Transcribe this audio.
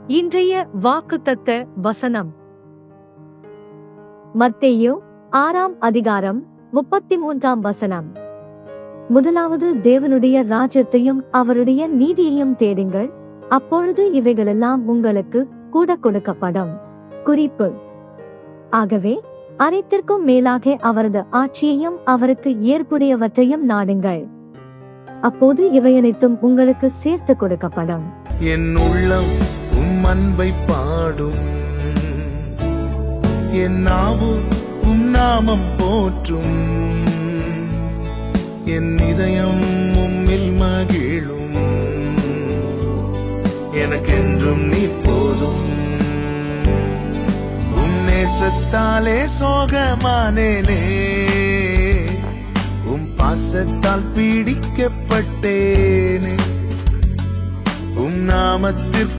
இன்றைய வாக்குத்தத்த வசனம் மத்தேயு ஆறாம் அதிகாரம் முப்பத்தி மூன்றாம் வசனம் முதலாவது தேவனுடைய ராஜ்யத்தையும் அவருடைய நீதியையும் தேடுங்கள் அப்பொழுது இவைகளெல்லாம் உங்களுக்கு கூட கொடுக்கப்படும் குறிப்பு ஆகவே அனைத்திற்கும் மேலாக அவரது ஆட்சியையும் அவருக்கு ஏற்புடையவற்றையும் நாடுங்கள் அப்போது இவையனைத்தும் உங்களுக்கு சேர்த்து கொடுக்கப்படும் என் உள்ளம் உம் அன்பை பாடும் என் நாவு உம் நாமம் போற்றும் என் இதயம் உம்மில் மகிழும் எனக்கென்றும் நீ போதும் உம் நேசத்தாலே சோகமானேனே உம் பாசத்தால் பீடிக்கப்பட்டேனே உம் நாமத்திற்கு